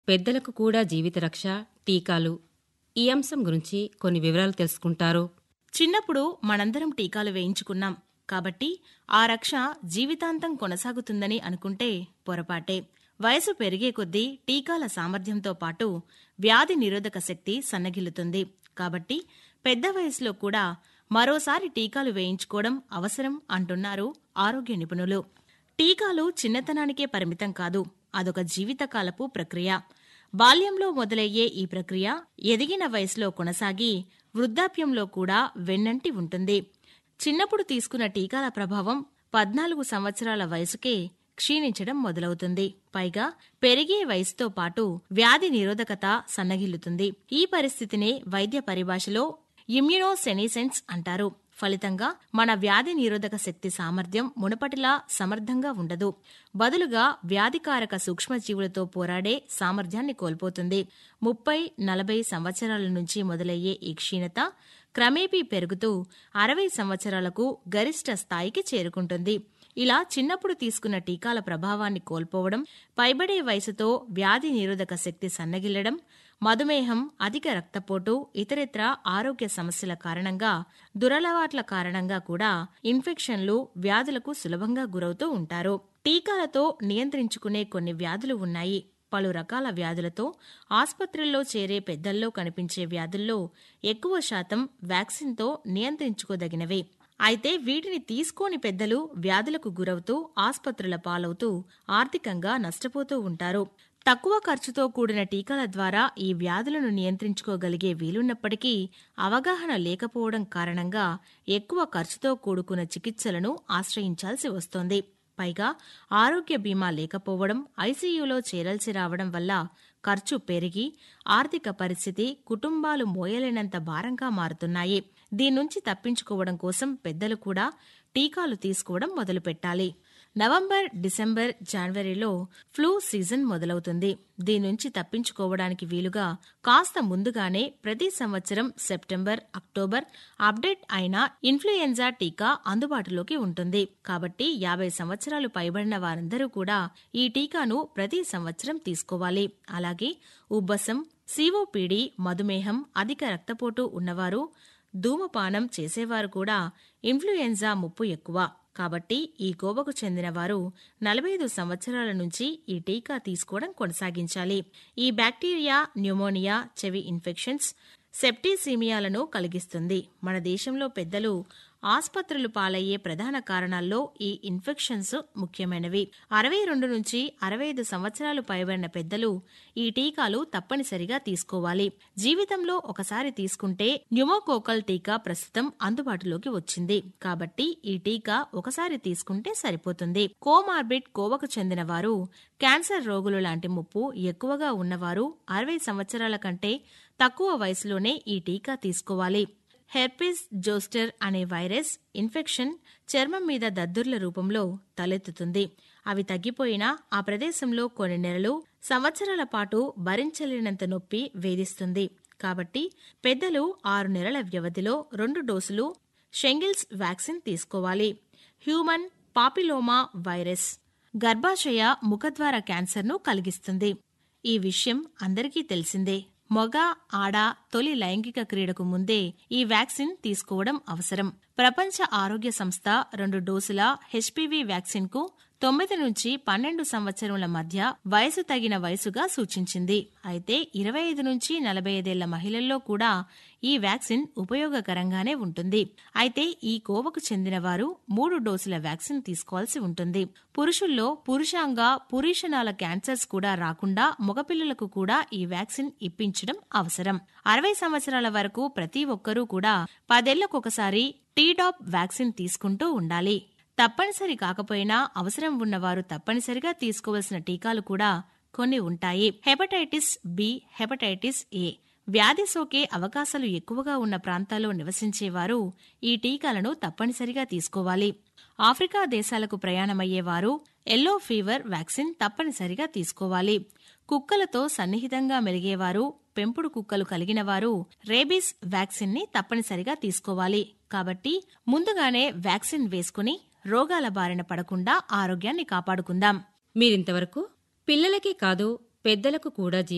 పెద్దలకు కూడా జీవిత రక్ష టీకాలు ఈ అంశం గురించి కొన్ని వివరాలు తెలుసుకుంటారు చిన్నప్పుడు మనందరం టీకాలు వేయించుకున్నాం కాబట్టి ఆ రక్ష జీవితాంతం కొనసాగుతుందని అనుకుంటే పొరపాటే వయసు పెరిగే కొద్దీ టీకాల సామర్థ్యంతో పాటు వ్యాధి నిరోధక శక్తి సన్నగిల్లుతుంది కాబట్టి పెద్ద వయసులో కూడా మరోసారి టీకాలు వేయించుకోవడం అవసరం అంటున్నారు ఆరోగ్య నిపుణులు టీకాలు చిన్నతనానికే పరిమితం కాదు అదొక జీవితకాలపు ప్రక్రియ బాల్యంలో మొదలయ్యే ఈ ప్రక్రియ ఎదిగిన వయసులో కొనసాగి వృద్ధాప్యంలో కూడా వెన్నంటి ఉంటుంది చిన్నప్పుడు తీసుకున్న టీకాల ప్రభావం పద్నాలుగు సంవత్సరాల వయసుకే క్షీణించడం మొదలవుతుంది పైగా పెరిగే వయసుతో పాటు వ్యాధి నిరోధకత సన్నగిల్లుతుంది ఈ పరిస్థితినే వైద్య పరిభాషలో ఇమ్యునోసెనిసెన్స్ అంటారు ఫలితంగా మన వ్యాధి నిరోధక శక్తి సామర్థ్యం మునుపటిలా సమర్థంగా ఉండదు బదులుగా వ్యాధికారక సూక్ష్మజీవులతో పోరాడే సామర్థ్యాన్ని కోల్పోతుంది ముప్పై నలభై సంవత్సరాల నుంచి మొదలయ్యే ఈ క్షీణత క్రమేపీ పెరుగుతూ అరవై సంవత్సరాలకు గరిష్ట స్థాయికి చేరుకుంటుంది ఇలా చిన్నప్పుడు తీసుకున్న టీకాల ప్రభావాన్ని కోల్పోవడం పైబడే వయసుతో వ్యాధి నిరోధక శక్తి సన్నగిల్లడం మధుమేహం అధిక రక్తపోటు ఇతరిత్ర ఆరోగ్య సమస్యల కారణంగా దురలవాట్ల కారణంగా కూడా ఇన్ఫెక్షన్లు వ్యాధులకు సులభంగా గురవుతూ ఉంటారు టీకాలతో నియంత్రించుకునే కొన్ని వ్యాధులు ఉన్నాయి పలు రకాల వ్యాధులతో ఆసుపత్రుల్లో చేరే పెద్దల్లో కనిపించే వ్యాధుల్లో ఎక్కువ శాతం వ్యాక్సిన్తో నియంత్రించుకోదగినవే అయితే వీటిని తీసుకోని పెద్దలు వ్యాధులకు గురవుతూ ఆసుపత్రుల పాలవుతూ ఆర్థికంగా నష్టపోతూ ఉంటారు తక్కువ ఖర్చుతో కూడిన టీకాల ద్వారా ఈ వ్యాధులను నియంత్రించుకోగలిగే వీలున్నప్పటికీ అవగాహన లేకపోవడం కారణంగా ఎక్కువ ఖర్చుతో కూడుకున్న చికిత్సలను ఆశ్రయించాల్సి వస్తోంది పైగా ఆరోగ్య బీమా లేకపోవడం ఐసీయూలో చేరాల్సి రావడం వల్ల ఖర్చు పెరిగి ఆర్థిక పరిస్థితి కుటుంబాలు మోయలేనంత భారంగా మారుతున్నాయి దీన్నుంచి తప్పించుకోవడం కోసం పెద్దలు కూడా టీకాలు తీసుకోవడం మొదలుపెట్టాలి నవంబర్ డిసెంబర్ జనవరిలో ఫ్లూ సీజన్ మొదలవుతుంది దీని నుంచి తప్పించుకోవడానికి వీలుగా కాస్త ముందుగానే ప్రతి సంవత్సరం సెప్టెంబర్ అక్టోబర్ అప్డేట్ అయిన ఇన్ఫ్లుయెంజా టీకా అందుబాటులోకి ఉంటుంది కాబట్టి యాభై సంవత్సరాలు పైబడిన వారందరూ కూడా ఈ టీకాను ప్రతి సంవత్సరం తీసుకోవాలి అలాగే ఉబ్బసం సిఓపిడి మధుమేహం అధిక రక్తపోటు ఉన్నవారు ధూమపానం చేసేవారు కూడా ఇన్ఫ్లుయెంజా ముప్పు ఎక్కువ కాబట్టి ఈ కోవకు చెందిన వారు నలభై ఐదు సంవత్సరాల నుంచి ఈ టీకా తీసుకోవడం కొనసాగించాలి ఈ బ్యాక్టీరియా న్యూమోనియా చెవి ఇన్ఫెక్షన్స్ సెప్టిసీమియాలను కలిగిస్తుంది మన దేశంలో పెద్దలు ఆసుపత్రులు పాలయ్యే ప్రధాన కారణాల్లో ఈ ఇన్ఫెక్షన్స్ ముఖ్యమైనవి అరవై రెండు నుంచి అరవై ఐదు సంవత్సరాలు పైబడిన పెద్దలు ఈ టీకాలు తప్పనిసరిగా తీసుకోవాలి జీవితంలో ఒకసారి తీసుకుంటే న్యూమోకోకల్ టీకా ప్రస్తుతం అందుబాటులోకి వచ్చింది కాబట్టి ఈ టీకా ఒకసారి తీసుకుంటే సరిపోతుంది కోమార్బిడ్ కోవకు చెందిన వారు క్యాన్సర్ రోగులు లాంటి ముప్పు ఎక్కువగా ఉన్నవారు అరవై సంవత్సరాల కంటే తక్కువ వయసులోనే ఈ టీకా తీసుకోవాలి హెర్పిస్ జోస్టర్ అనే వైరస్ ఇన్ఫెక్షన్ చర్మం మీద దద్దుర్ల రూపంలో తలెత్తుతుంది అవి తగ్గిపోయినా ఆ ప్రదేశంలో కొన్ని నెలలు సంవత్సరాల పాటు భరించలేనంత నొప్పి వేధిస్తుంది కాబట్టి పెద్దలు ఆరు నెలల వ్యవధిలో రెండు డోసులు షెంగిల్స్ వ్యాక్సిన్ తీసుకోవాలి హ్యూమన్ పాపిలోమా వైరస్ గర్భాశయ ముఖద్వార క్యాన్సర్ను కలిగిస్తుంది ఈ విషయం అందరికీ తెలిసిందే మొగ ఆడ తొలి లైంగిక క్రీడకు ముందే ఈ వ్యాక్సిన్ తీసుకోవడం అవసరం ప్రపంచ ఆరోగ్య సంస్థ రెండు డోసుల హెచ్పివి వ్యాక్సిన్ కు తొమ్మిది నుంచి పన్నెండు సంవత్సరముల మధ్య వయసు తగిన వయసుగా సూచించింది అయితే ఇరవై ఐదు నుంచి నలభై ఐదేళ్ల మహిళల్లో కూడా ఈ వ్యాక్సిన్ ఉపయోగకరంగానే ఉంటుంది అయితే ఈ కోవకు చెందిన వారు మూడు డోసుల వ్యాక్సిన్ తీసుకోవాల్సి ఉంటుంది పురుషుల్లో పురుషాంగ పురీషనాల క్యాన్సర్స్ కూడా రాకుండా మగపిల్లలకు కూడా ఈ వ్యాక్సిన్ ఇప్పించడం అవసరం అరవై సంవత్సరాల వరకు ప్రతి ఒక్కరూ కూడా పదేళ్లకొకసారి టీడాప్ వ్యాక్సిన్ తీసుకుంటూ ఉండాలి తప్పనిసరి కాకపోయినా అవసరం ఉన్నవారు తప్పనిసరిగా తీసుకోవలసిన టీకాలు కూడా కొన్ని ఉంటాయి హెపటైటిస్ బి హెపటైటిస్ ఏ వ్యాధి సోకే అవకాశాలు ఎక్కువగా ఉన్న ప్రాంతాల్లో నివసించేవారు ఈ టీకాలను తప్పనిసరిగా తీసుకోవాలి ఆఫ్రికా దేశాలకు ప్రయాణమయ్యేవారు ఎల్లో ఫీవర్ వ్యాక్సిన్ తప్పనిసరిగా తీసుకోవాలి కుక్కలతో సన్నిహితంగా మెలిగేవారు పెంపుడు కుక్కలు కలిగిన వారు రేబీస్ వ్యాక్సిన్ ని తప్పనిసరిగా తీసుకోవాలి కాబట్టి ముందుగానే వ్యాక్సిన్ వేసుకుని రోగాల బారిన పడకుండా ఆరోగ్యాన్ని కాపాడుకుందాం మీరింతవరకు పిల్లలకే కాదు పెద్దలకు కూడా